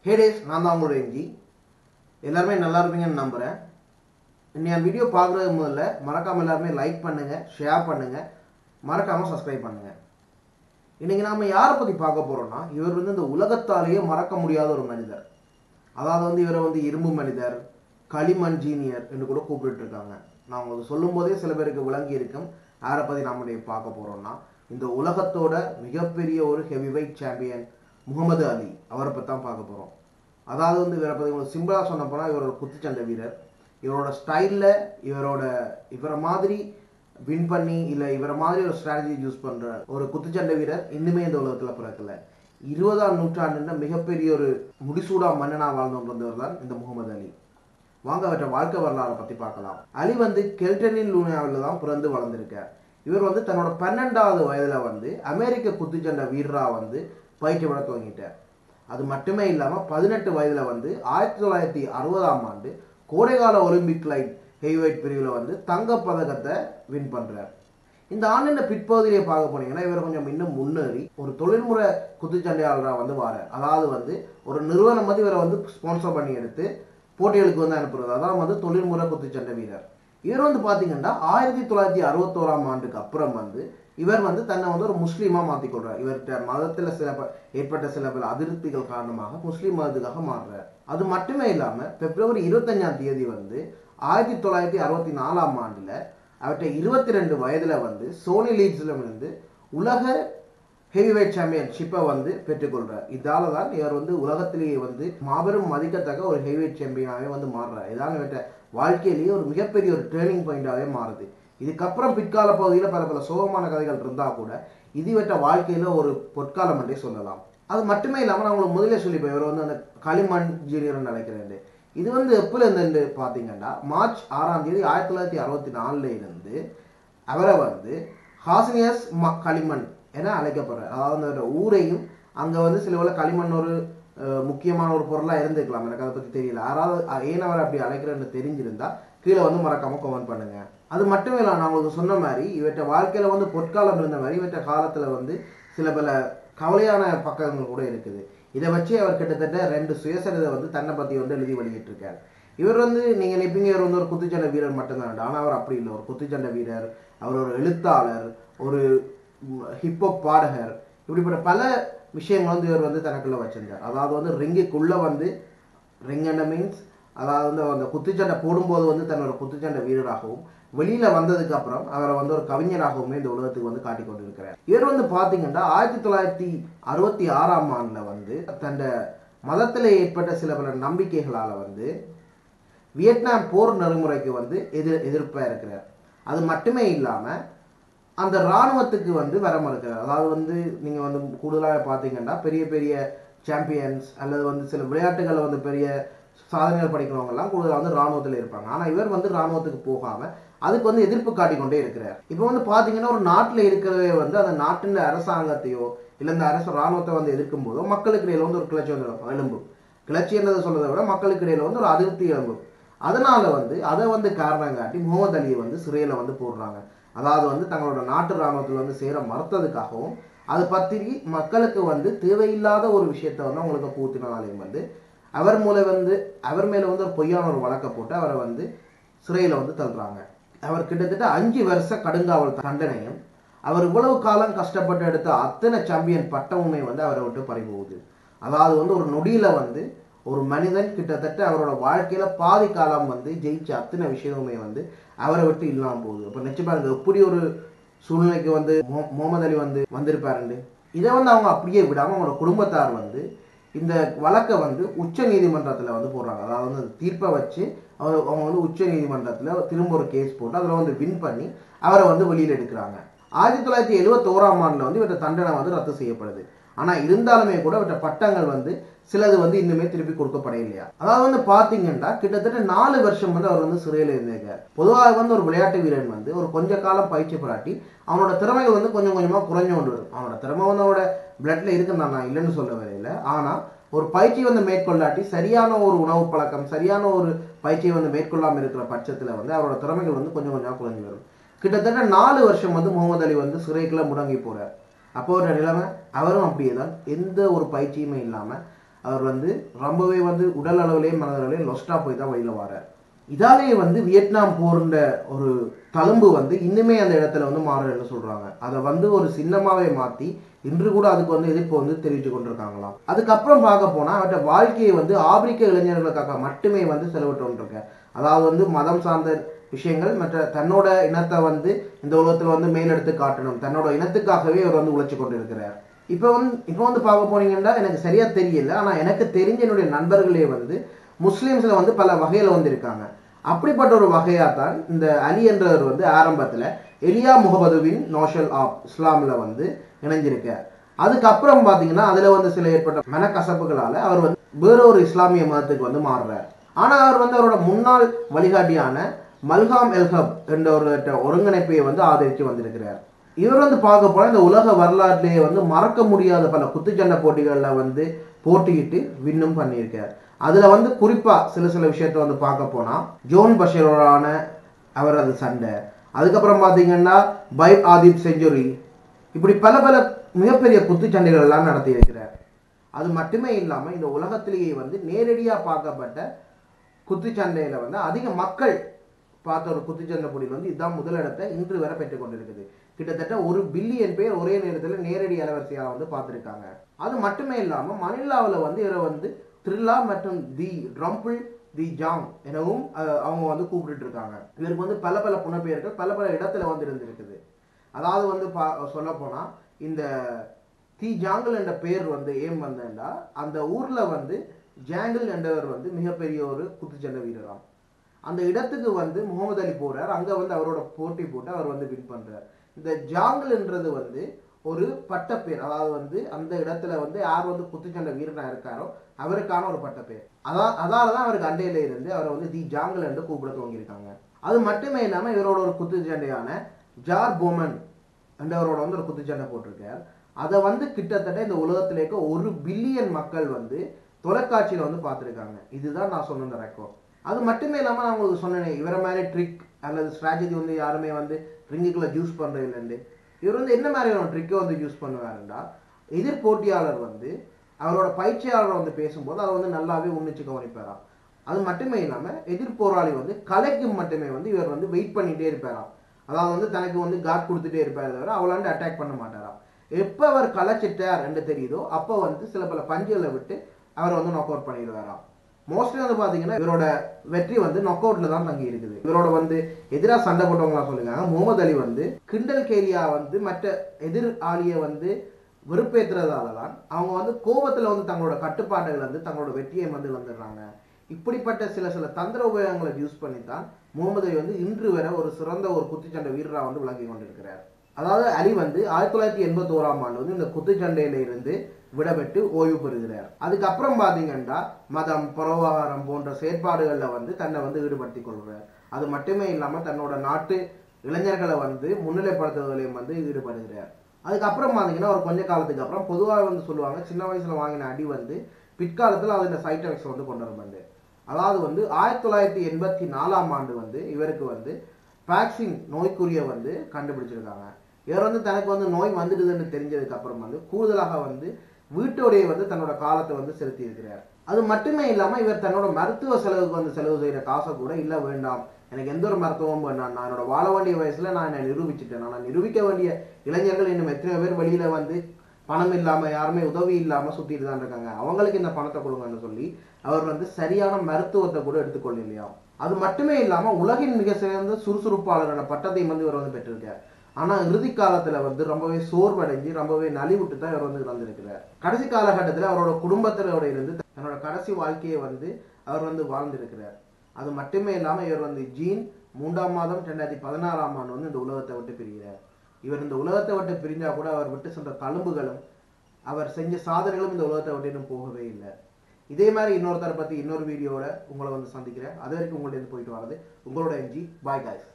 ஹேடேஸ் நான் தான் உங்களோட எம்ஜி எல்லாருமே நல்லா இருப்பீங்கன்னு நம்புகிறேன் இன்னைய வீடியோ பார்க்குறது முதல்ல மறக்காமல் எல்லாருமே லைக் பண்ணுங்கள் ஷேர் பண்ணுங்கள் மறக்காமல் சப்ஸ்கிரைப் பண்ணுங்கள் இன்னைக்கு நாம யாரை பற்றி பார்க்க போகிறோம்னா இவர் வந்து இந்த உலகத்தாலேயே மறக்க முடியாத ஒரு மனிதர் அதாவது வந்து இவரை வந்து இரும்பு மனிதர் களிமண் ஜீனியர் என்று கூட கூப்பிட்டு இருக்காங்க நான் உங்களுக்கு சொல்லும் போதே சில பேருக்கு விளங்கி இருக்கும் யாரை பற்றி நம்முடைய பார்க்க போகிறோம்னா இந்த உலகத்தோட மிகப்பெரிய ஒரு heavyweight champion Muhammad Ali அவரை பற்றி தான் பார்க்க போகிறோம் அதாவது வந்து இவரை பற்றி உங்களுக்கு சிம்பிளாக சொன்ன போனால் இவர் ஒரு குத்துச்சண்டை வீரர் இவரோட ஸ்டைலில் இவரோட இவரை மாதிரி வின் பண்ணி இல்லை இவரை மாதிரி ஒரு ஸ்ட்ராட்டஜி யூஸ் பண்ணுற ஒரு குத்துச்சண்டை வீரர் இன்னுமே இந்த உலகத்தில் பிறக்கல இருபதாம் நூற்றாண்டுல மிகப்பெரிய ஒரு முடிசூடா மன்னனா வாழ்ந்து கொண்டிருந்தவர் தான் இந்த முகமது அலி வாங்க அவற்றை வாழ்க்கை வரலாறை பற்றி பார்க்கலாம் அலி வந்து கெல்டனின் லூனியாவில் தான் பிறந்து வளர்ந்திருக்கார் இவர் வந்து தன்னோட பன்னெண்டாவது வயதில் வந்து அமெரிக்க குத்துச்சண்டை வீரராக வந்து பயிற்சி விட துவங்கிட்டார் அது மட்டுமே இல்லாமல் பதினெட்டு வயதில் வந்து ஆயிரத்தி தொள்ளாயிரத்தி அறுபதாம் ஆண்டு கோடைகால ஒலிம்பிக் லைட் ஹெவிவெயிட் பிரிவில் வந்து தங்கப் பதக்கத்தை வின் பண்ணுறார் இந்த ஆண்டின் பிற்பகுதியிலே பார்க்க போனீங்கன்னா இவர் கொஞ்சம் இன்னும் முன்னேறி ஒரு தொழில்முறை குத்துச்சண்டையாளராக வந்து வாரார் அதாவது வந்து ஒரு நிறுவனம் வந்து இவரை வந்து ஸ்பான்சர் பண்ணி எடுத்து போட்டிகளுக்கு வந்து அனுப்புறது அதான் வந்து தொழில்முறை குத்துச்சண்டை வீரர் இவர் வந்து பார்த்தீங்கன்னா ஆயிரத்தி தொள்ளாயிரத்தி அறுபத்தோராம் ஆண்டுக்கு அப்புறம் வந்து இவர் வந்து தன்னை வந்து ஒரு முஸ்லீமாக மாற்றிக்கொள்றார் இவர்கிட்ட மதத்தில் சில ப- ஏற்பட்ட சில பல அதிருப்திகள் காரணமாக முஸ்லீம் மதத்துக்காக மாறுறார் அது மட்டுமே இல்லாமல் பிப்ரவரி இருபத்தஞ்சாம் தேதி வந்து ஆயிரத்தி தொள்ளாயிரத்தி அறுபத்தி நாலாம் ஆண்டில் அவர்கிட்ட இருபத்தி ரெண்டு வயதில் வந்து சோனி லீட்ஸில் இருந்து உலக ஹெவிவெயிட் சாம்பியன்ஷிப்பை வந்து பெற்றுக்கொள்றார் இதால தான் இவர் வந்து உலகத்திலேயே வந்து மாபெரும் மதிக்கத்தக்க ஒரு ஹெவிவெயிட் சாம்பியனாகவே வந்து மாறுறார் இதான் இவர்கிட்ட வாழ்க்கையிலேயே ஒரு மிகப்பெரிய ஒரு டேர்னிங் பாயிண்டாகவே மாறுது இதுக்கப்புறம் பிற்கால பகுதியில் பல பல சோகமான கதைகள் இருந்தால் கூட இது இவற்ற வாழ்க்கையில் ஒரு பொற்காலம் என்றே சொல்லலாம் அது மட்டுமே இல்லாமல் நான் உங்களுக்கு முதலே சொல்லிப்பேன் இவர் வந்து அந்த களிமண் ஜூனியர்னு நினைக்கிறேன் இது வந்து எப்போல இருந்து பார்த்தீங்கன்னா மார்ச் ஆறாம் தேதி ஆயிரத்தி தொள்ளாயிரத்தி அறுபத்தி நாலுல இருந்து அவரை வந்து ஹாசினியஸ் ம களிமண் என அழைக்கப்படுறார் அதாவது அந்த ஊரையும் அங்கே வந்து சில வேளை களிமண் ஒரு அஹ், முக்கியமான ஒரு பொருளாக இருந்துக்கலாம் எனக்கு அதை பற்றி தெரியல யாராவது அஹ், ஏன் அவர் அப்படி அழைக்கிறேன்னு தெரிஞ்சிருந்தா கீழே வந்து மறக்காம கமெண்ட் பண்ணுங்க அது மட்டும் இல்லை நான் உங்களுக்கு சொன்ன மாதிரி இவற்றை வாழ்க்கையில வந்து பொற்காலம் இருந்த மாதிரி இவற்றை காலத்துல வந்து சில பல கவலையான பக்கங்கள் கூட இருக்குது இதை வச்சு அவர் கிட்டத்தட்ட ரெண்டு சுயசரிதை வந்து தன்னை பத்தி வந்து எழுதி வெளியிட்டிருக்கார் இவர் வந்து நீங்க நினைப்பீங்க இவர் வந்து ஒரு குத்துச்சண்டை வீரர் மட்டும்தான் ஆனா அவர் அப்படி இல்லை ஒரு குத்துச்சண்டை வீரர் அவர் ஒரு எழுத்தாளர் ஒரு ஹிப்ஹாப் பாடகர் இப்படிப்பட்ட பல விஷயங்கள் வந்து இவர் வந்து தனக்குள்ள வச்சிருந்தார் அதாவது வந்து ரிங்குக்குள்ள வந்து ரிங் அண்ட் மீன்ஸ் அதாவது வந்து அந்த குத்துச்சண்டை போடும்போது வந்து தன்னோட குத்துச்சண்டை வீரராகவும் வெளியில வந்ததுக்கு அப்புறம் அவரை வந்து ஒரு கவிஞராகவுமே இந்த உலகத்துக்கு வந்து காட்டிக் கொண்டிருக்கிறார் இவர் வந்து பாத்தீங்கன்னா ஆயிரத்தி தொள்ளாயிரத்தி அறுபத்தி ஆறாம் ஆண்டுல வந்து தன்னை மதத்தில் ஏற்பட்ட சில பல நம்பிக்கைகளால வந்து வியட்நாம் போர் நெறிமுறைக்கு வந்து எதிர் எதிர்ப்பாக இருக்கிறார் அது மட்டுமே இல்லாமல் அந்த இராணுவத்துக்கு வந்து வர மறுக்கிறார் அதாவது வந்து நீங்கள் வந்து கூடுதலாக பார்த்தீங்கன்னா பெரிய பெரிய சாம்பியன்ஸ் அல்லது வந்து சில விளையாட்டுகளில் வந்து பெரிய சாதனைகள் படிக்கிறவங்கலாம் கூடுதலாக வந்து இராணுவத்தில் இருப்பாங்க ஆனால் இவர் வந்து இராணுவத்துக்கு போகாமல் அதுக்கு வந்து எதிர்ப்பு காட்டிக்கொண்டே இருக்கிறார் இப்போ வந்து பார்த்தீங்கன்னா ஒரு நாட்டில் இருக்கிறதே வந்து அந்த நாட்டின் அரசாங்கத்தையோ இல்லை இந்த அரசு இராணுவத்தை வந்து எதிர்க்கும் போதோ மக்களுக்கு இடையில வந்து ஒரு கிளர்ச்சி வந்து எழும்பும் கிளர்ச்சி என்றதை சொல்றதை விட மக்களுக்கு இடையில வந்து ஒரு அதிருப்தி எழும்பும் அதனால வந்து அதை வந்து காரணம் காட்டி முகமது அலியை வந்து சிறையில் வந்து போடுறாங்க அதாவது வந்து தங்களோட நாட்டு இராணுவத்தில் வந்து சேர மறுத்ததுக்காகவும் அது பற்றி மக்களுக்கு வந்து தேவையில்லாத ஒரு விஷயத்தை வந்து அவங்களுக்கு பூத்தினாலையும் வந்து அவர் மூலம் வந்து அவர் மேலே வந்து ஒரு பொய்யான ஒரு வழக்கை போட்டு அவரை வந்து சிறையில் வந்து தள்ளுறாங்க அவர் கிட்டத்தட்ட அஞ்சு வருஷ கடுங்காவல் தண்டனையும் அவர் இவ்வளவு காலம் கஷ்டப்பட்டு எடுத்த அத்தனை சாம்பியன் பட்டமுமே வந்து அவரை விட்டு பறிபோகுது அதாவது வந்து ஒரு நொடியில வந்து ஒரு மனிதன் கிட்டத்தட்ட அவரோட வாழ்க்கையில பாதி காலம் வந்து ஜெயிச்ச அத்தனை விஷயமுமே வந்து அவரை விட்டு இல்லாம போகுது இப்போ நினைச்சு பாருங்க எப்படி ஒரு சூழ்நிலைக்கு வந்து மொ- முகமது அலி வந்து வந்திருப்பாருண்டு இதை வந்து அவங்க அப்படியே விடாம அவங்களோட குடும்பத்தார் வந்து இந்த வழக்கை வந்து உச்ச நீதிமன்றத்தில் வந்து போடுறாங்க அதாவது வந்து அந்த தீர்ப்பை வச்சு அவர் அவங்க வந்து உச்ச நீதிமன்றத்தில் திரும்ப ஒரு கேஸ் போட்டு அதில் வந்து வின் பண்ணி அவரை வந்து வெளியில் எடுக்கிறாங்க ஆயிரத்தி தொள்ளாயிரத்தி எழுபத்தோராம் ஆண்டில் வந்து இவற்றை தண்டனை வந்து ரத்து செய்யப்படுது ஆனால் இருந்தாலுமே கூட இவற்றை பட்டங்கள் வந்து சிலது வந்து இன்னுமே திருப்பி கொடுக்கப்படவில்லையா அதாவது வந்து பார்த்தீங்கன்னா கிட்டத்தட்ட நாலு வருஷம் வந்து அவர் வந்து சிறையில் இருந்திருக்கார் பொதுவாக வந்து ஒரு விளையாட்டு வீரன் வந்து ஒரு கொஞ்ச காலம் பயிற்சி பாராட்டி அவனோட திறமைகள் வந்து கொஞ்சம் கொஞ்சமாக குறைஞ்சு கொண்டு வரும் அவனோட திறமை வந்து அவனோட பிளட்ல இருக்குன்னு நான் இல்லைன்னு சொல்ல வரையில ஆனால் ஒரு பயிற்சி வந்து மேற்கொள்ளாட்டி சரியான ஒரு உணவு பழக்கம் சரியான ஒரு பயிற்சியை வந்து மேற்கொள்ளாமல் இருக்கிற பட்சத்தில் வந்து அவரோட திறமைகள் வந்து கொஞ்சம் கொஞ்சமாக குறைஞ்சு வரும் கிட்டத்தட்ட நாலு வருஷம் வந்து முகமது அலி வந்து சிறைக்குள்ள முடங்கி போறார் அப்போ ஒரு நிலைமை அவரும் அப்படியே தான் எந்த ஒரு பயிற்சியுமே இல்லாமல் அவர் வந்து ரொம்பவே வந்து உடல் அளவிலேயும் மனதளவிலேயும் லொஸ்டா போய் தான் வெளியில வரார் இதாலேயே வந்து வியட்நாம் போர்ன்ற ஒரு தழும்பு வந்து இன்னுமே அந்த இடத்துல வந்து மாறலன்னு சொல்றாங்க அதை வந்து ஒரு சின்னமாவே மாத்தி இன்று கூட அதுக்கு வந்து எதிர்ப்பு வந்து தெரிவித்து கொண்டிருக்காங்களாம் அதுக்கப்புறம் பார்க்க போனா அவற்றை வாழ்க்கையை வந்து ஆப்பிரிக்க இளைஞர்களுக்காக மட்டுமே வந்து செலவிட்டு கொண்டிருக்க அதாவது வந்து மதம் சார்ந்த விஷயங்கள் மற்ற தன்னோட இனத்தை வந்து இந்த உலகத்துல வந்து மேலெடுத்து காட்டணும் தன்னோட இனத்துக்காகவே அவர் வந்து உழைச்சு கொண்டிருக்கிறார் இப்போ வந்து இப்போ வந்து பார்க்க போனீங்கன்னா எனக்கு சரியா தெரியல ஆனா எனக்கு தெரிஞ்ச என்னுடைய நண்பர்களே வந்து முஸ்லீம்ஸ்ல வந்து பல வகையில வந்து இருக்காங்க அப்படிப்பட்ட ஒரு வகையா தான் இந்த அலி என்றவர் வந்து ஆரம்பத்துல எலியா முகமதுவின் நோஷல் ஆப் இஸ்லாம்ல வந்து இணைஞ்சிருக்கார் அதுக்கப்புறம் பாத்தீங்கன்னா அதுல வந்து சில ஏற்பட்ட மனக்கசப்புகளால அவர் வந்து வேறொரு இஸ்லாமிய மதத்துக்கு வந்து மாறுறார் ஆனா அவர் வந்து அவரோட முன்னாள் வழிகாட்டியான மல்காம் எல்ஹப் என்ற ஒரு ஒருங்கிணைப்பை வந்து ஆதரித்து வந்திருக்கிறார் இவர் வந்து பார்க்க போனா இந்த உலக வரலாற்றிலேயே வந்து மறக்க முடியாத பல குத்துச்சண்டை போட்டிகள்ல வந்து போட்டியிட்டு வின்னும் பண்ணியிருக்கார் அதுல வந்து குறிப்பா சில சில விஷயத்த வந்து பார்க்க போனா ஜோன் பஷீரோடான அவரது சண்டை அதுக்கப்புறம் பாத்தீங்கன்னா பைப் ஆதிப் செஞ்சுரி இப்படி பல பல மிகப்பெரிய குத்துச்சண்டைகள் எல்லாம் நடத்தி இருக்கிறார் அது மட்டுமே இல்லாம இந்த உலகத்திலேயே வந்து நேரடியா பார்க்கப்பட்ட குத்துச்சண்டையில வந்து அதிக மக்கள் பார்த்த ஒரு குத்துச்சண்டை போட்டியில் வந்து இதுதான் முதலிடத்தை இன்று வரை பெற்றுக் கொண்டிருக்குது கிட்டத்தட்ட ஒரு பில்லியன் பேர் ஒரே நேரத்தில் நேரடி அலைவரிசையாக வந்து பார்த்துருக்காங்க அது மட்டுமே இல்லாம மணிலாவில் வந்து இவரை வந்து த்ரில்லா மற்றும் தி ட்ரம்பிள் தி ஜாங் எனவும் அஹ், அவங்க வந்து கூப்பிட்டுட்டு இருக்காங்க இவருக்கு வந்து பல பல புனப்பெயர்கள் பல பல இடத்துல வந்து இருந்திருக்குது அதாவது வந்து பா சொல்ல போனா இந்த தி ஜாங்கிள் என்ற பேர் வந்து ஏன் வந்தேன்டா அந்த ஊர்ல வந்து ஜாங்கிள் என்றவர் வந்து மிகப்பெரிய ஒரு குத்துச்சண்டை வீரராம் அந்த இடத்துக்கு வந்து முகமது அலி போறார் அங்க வந்து அவரோட போட்டி போட்டு அவர் வந்து வின் பண்றார் இந்த ஜாங்கிள்ன்றது வந்து ஒரு பட்டப்பேர் அதாவது வந்து அந்த இடத்துல வந்து யார் வந்து குத்துச்சண்டை வீரனா இருக்காரோ அவருக்கான ஒரு பட்டப்பேர் அதா அதால தான் அவருக்கு அண்டையில இருந்து அவரை வந்து தி ஜாங்கிள் என்று கூப்பிட துவங்கியிருக்காங்க அது மட்டுமே இல்லாம இவரோட ஒரு குத்துச்சண்டையான ஜார் போமன் என்றவரோட வந்து ஒரு குத்துச்சண்டை போட்டிருக்கார் அதை வந்து கிட்டத்தட்ட இந்த உலகத்துல இருக்க ஒரு பில்லியன் மக்கள் வந்து தொலைக்காட்சியில வந்து பார்த்துருக்காங்க இதுதான் நான் சொன்ன இந்த ரெக்கார்ட் அது மட்டுமே இல்லாம நான் உங்களுக்கு சொன்னேனே இவரை மாதிரி ட்ரிக் அல்லது ஸ்ட்ராட்டஜி வந்து யாருமே வந்து ரிங்குக்குள்ள யூஸ் பண்றது இல்லைன்னு இவர் வந்து என்ன மாதிரியான ட்ரிக்கை வந்து யூஸ் பண்ணுவாருன்னா எதிர் போட்டியாளர் வந்து அவரோட பயிற்சியாளர் வந்து பேசும்போது அதை வந்து நல்லாவே உன்னிச்சு கவனிப்பாராம் அது மட்டுமே இல்லாம எதிர் போராளி வந்து கலைக்கும் மட்டுமே வந்து இவர் வந்து வெயிட் பண்ணிட்டே இருப்பாராம் அதாவது வந்து தனக்கு வந்து காட் கொடுத்துட்டே இருப்பாரு தவிர அவளாண்டு அட்டாக் பண்ண மாட்டாராம் எப்போ அவர் கலைச்சிட்டார் என்று தெரியுதோ அப்போ வந்து சில பல பஞ்சுகளை விட்டு அவர் வந்து நாக் அவுட் பண்ணிடுவாராம் மோஸ்ட்லி வந்து பாத்தீங்கன்னா இவரோட வெற்றி வந்து நாக் அவுட்ல தான் தங்கி இருக்குது இவரோட வந்து எதிராக சண்டை போட்டவங்களா சொல்லுங்க முகமது அலி வந்து கிண்டல் கேலியா வந்து மற்ற எதிர் ஆளியை வந்து வெறுப்பேற்றுறதால தான் அவங்க வந்து கோபத்துல வந்து தங்களோட கட்டுப்பாடுகள் வந்து தங்களோட வெற்றியை வந்து வந்துடுறாங்க இப்படிப்பட்ட சில சில தந்திர உபயோகங்களை யூஸ் பண்ணி தான் முகமது அலி வந்து இன்று வரை ஒரு சிறந்த ஒரு குத்துச்சண்டை வீரராக வந்து விளங்கி கொண்டிருக்கிறார் அதாவது அலி வந்து ஆயிரத்தி தொள்ளாயிரத்தி எண்பத்தி ஓராம் ஆண்டு வந்து இந்த குத்துச்சண்டையில இருந்து விடப்பட்டு ஓய்வு பெறுகிறார் அதுக்கப்புறம் பாத்தீங்கன்னா மதம் பரோபகாரம் போன்ற செயற்பாடுகள்ல வந்து தன்னை வந்து ஈடுபடுத்திக் கொள்கிறார் அது மட்டுமே இல்லாம தன்னோட நாட்டு இளைஞர்களை வந்து முன்னிலைப்படுத்துவதிலையும் வந்து ஈடுபடுகிறார் அதுக்கப்புறம் பாத்தீங்கன்னா ஒரு கொஞ்ச காலத்துக்கு அப்புறம் பொதுவாக வந்து சொல்லுவாங்க சின்ன வயசுல வாங்கின அடி வந்து பிற்காலத்துல அதோட சைட் எஃபெக்ட்ஸ் வந்து கொண்டு வரும் அதாவது வந்து ஆயிரத்தி தொள்ளாயிரத்தி எண்பத்தி நாலாம் ஆண்டு வந்து இவருக்கு வந்து பாக்சிங் நோய்க்குரிய வந்து கண்டுபிடிச்சிருக்காங்க இவர் வந்து தனக்கு வந்து நோய் வந்துடுதுன்னு தெரிஞ்சதுக்கு அப்புறம் வந்து கூடுதலாக வந்து வீட்டோடைய வந்து தன்னோட காலத்தை வந்து செலுத்தி இருக்கிறார் அது மட்டுமே இல்லாம இவர் தன்னோட மருத்துவ செலவுக்கு வந்து செலவு செய்யற காசை கூட இல்ல வேண்டாம் எனக்கு எந்த ஒரு மருத்துவமும் வேண்டாம் நான் என்னோட வாழ வேண்டிய வயசுல நான் என்னை நிரூபிச்சிட்டேன் நான் நிரூபிக்க வேண்டிய இளைஞர்கள் இன்னும் எத்தனையோ பேர் வெளியில வந்து பணம் இல்லாம யாருமே உதவி இல்லாம சுத்திட்டு தான் இருக்காங்க அவங்களுக்கு இந்த பணத்தை கொடுங்கன்னு சொல்லி அவர் வந்து சரியான மருத்துவத்தை கூட எடுத்துக்கொள்ளலையாம் அது மட்டுமே இல்லாம உலகின் மிக சிறந்த சுறுசுறுப்பாளரான பட்டத்தை வந்து இவர் வந்து பெற்றிருக்கார் ஆனா இறுதி காலத்துல வந்து ரொம்பவே சோர்வடைஞ்சு ரொம்பவே நலிவுட்டு தான் இவர் வந்து இறந்திருக்கிறார் கடைசி காலகட்டத்துல அவரோட குடும்பத்தினரோட இருந்து தன்னோட கடைசி வாழ்க்கையை வந்து அவர் வந்து வாழ்ந்திருக்கிறார் அது மட்டுமே இல்லாம இவர் வந்து ஜீன் மூன்றாம் மாதம் ரெண்டாயிரத்தி பதினாறாம் ஆண்டு வந்து இந்த உலகத்தை விட்டு பிரிகிறார் இவர் இந்த உலகத்தை விட்டு பிரிஞ்சா கூட அவர் விட்டு சென்ற தழும்புகளும் அவர் செஞ்ச சாதனைகளும் இந்த உலகத்தை விட்டு இன்னும் போகவே இல்லை இதே மாதிரி இன்னொருத்தரை பத்தி இன்னொரு வீடியோட உங்களை வந்து சந்திக்கிறேன் அது வரைக்கும் உங்கள்ட்ட இருந்து போயிட்டு வரது உங்களோட என்ஜி பாய் காய்ஸ்